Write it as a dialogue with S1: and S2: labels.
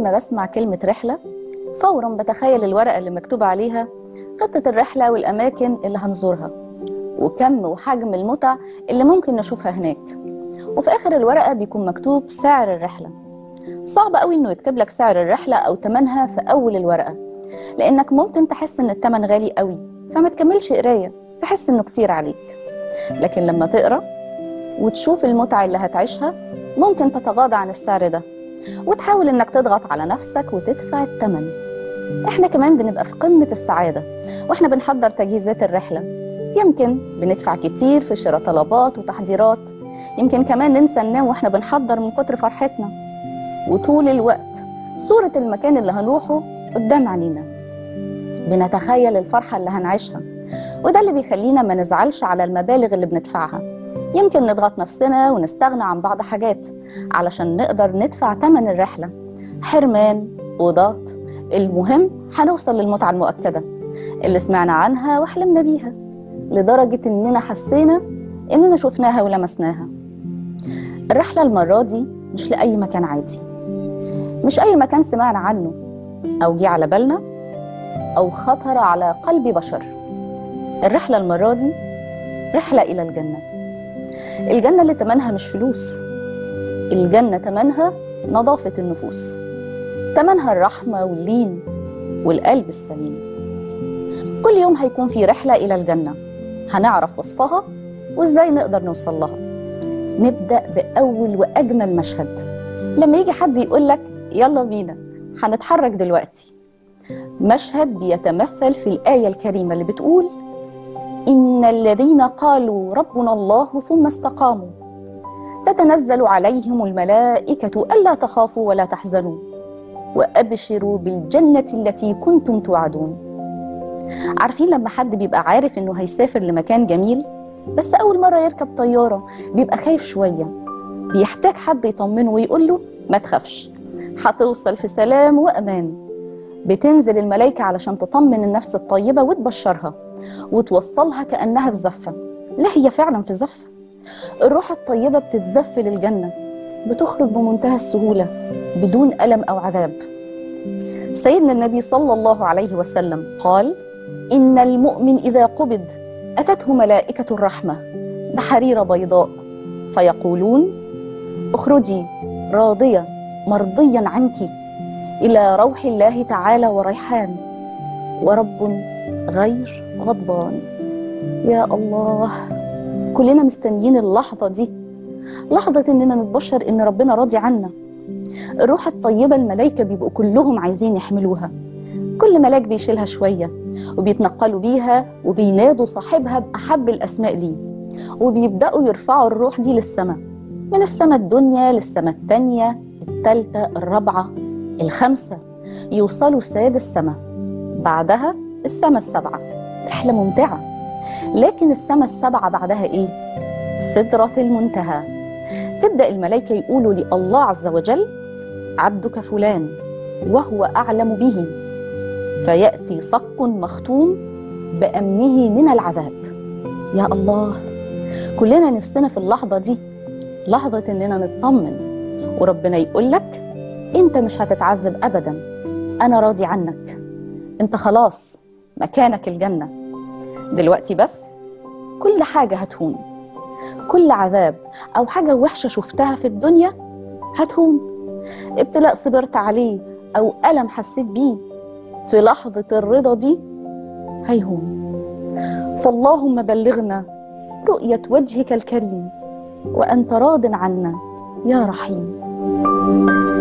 S1: ما بسمع كلمة رحلة فورا بتخيل الورقة اللي مكتوب عليها خطة الرحلة والأماكن اللي هنزورها وكم وحجم المتع اللي ممكن نشوفها هناك وفي آخر الورقة بيكون مكتوب سعر الرحلة صعب قوي إنه يكتب لك سعر الرحلة أو تمنها في أول الورقة لأنك ممكن تحس إن التمن غالي قوي فما تكملش قراية تحس إنه كتير عليك لكن لما تقرأ وتشوف المتعة اللي هتعيشها ممكن تتغاضى عن السعر ده وتحاول إنك تضغط على نفسك وتدفع التمن إحنا كمان بنبقى في قمة السعادة وإحنا بنحضر تجهيزات الرحلة يمكن بندفع كتير في شراء طلبات وتحضيرات يمكن كمان ننسى ننام وإحنا بنحضر من كتر فرحتنا وطول الوقت صورة المكان اللي هنروحه قدام عينينا بنتخيل الفرحة اللي هنعيشها وده اللي بيخلينا ما نزعلش على المبالغ اللي بندفعها يمكن نضغط نفسنا ونستغنى عن بعض حاجات علشان نقدر ندفع تمن الرحلة حرمان وضغط المهم هنوصل للمتعة المؤكدة اللي سمعنا عنها وحلمنا بيها لدرجة إننا حسينا إننا شفناها ولمسناها الرحلة المرة دي مش لأي مكان عادي مش أي مكان سمعنا عنه أو جه على بالنا أو خطر على قلب بشر الرحلة المرة دي رحلة إلى الجنة الجنة اللي تمنها مش فلوس الجنة تمنها نظافة النفوس تمنها الرحمة واللين والقلب السليم كل يوم هيكون في رحلة إلى الجنة هنعرف وصفها وإزاي نقدر نوصل لها نبدأ بأول وأجمل مشهد لما يجي حد يقول لك يلا بينا هنتحرك دلوقتي مشهد بيتمثل في الآية الكريمة اللي بتقول إن الذين قالوا ربنا الله ثم استقاموا تتنزل عليهم الملائكة ألا تخافوا ولا تحزنوا وأبشروا بالجنة التي كنتم توعدون عارفين لما حد بيبقى عارف إنه هيسافر لمكان جميل بس أول مرة يركب طيارة بيبقى خايف شوية بيحتاج حد يطمنه ويقول له ما تخافش هتوصل في سلام وأمان بتنزل الملائكة علشان تطمن النفس الطيبة وتبشرها وتوصلها كأنها في زفة لا هي فعلا في زفة الروح الطيبة بتتزف للجنة بتخرج بمنتهى السهولة بدون ألم أو عذاب سيدنا النبي صلى الله عليه وسلم قال إن المؤمن إذا قبض أتته ملائكة الرحمة بحرير بيضاء فيقولون اخرجي راضية مرضيا عنك إلى روح الله تعالى وريحان ورب غير غضبان يا الله كلنا مستنيين اللحظة دي لحظة إننا نتبشر إن ربنا راضي عنا الروح الطيبة الملائكة بيبقوا كلهم عايزين يحملوها كل ملاك بيشيلها شوية وبيتنقلوا بيها وبينادوا صاحبها بأحب الأسماء ليه وبيبدأوا يرفعوا الروح دي للسماء من السماء الدنيا للسماء التانية التالتة الرابعة الخامسة يوصلوا ساد السماء بعدها السماء السبعة رحلة ممتعة لكن السماء السبعة بعدها إيه؟ سدرة المنتهى تبدأ الملائكة يقولوا لله عز وجل عبدك فلان وهو أعلم به فيأتي صك مختوم بأمنه من العذاب يا الله كلنا نفسنا في اللحظة دي لحظة إننا نطمن وربنا يقول لك أنت مش هتتعذب أبدا أنا راضي عنك أنت خلاص مكانك الجنة دلوقتي بس كل حاجة هتهون كل عذاب أو حاجة وحشة شفتها في الدنيا هتهون ابتلاء صبرت عليه أو ألم حسيت بيه في لحظة الرضا دي هيهون فاللهم بلغنا رؤية وجهك الكريم وأنت راض عنا يا رحيم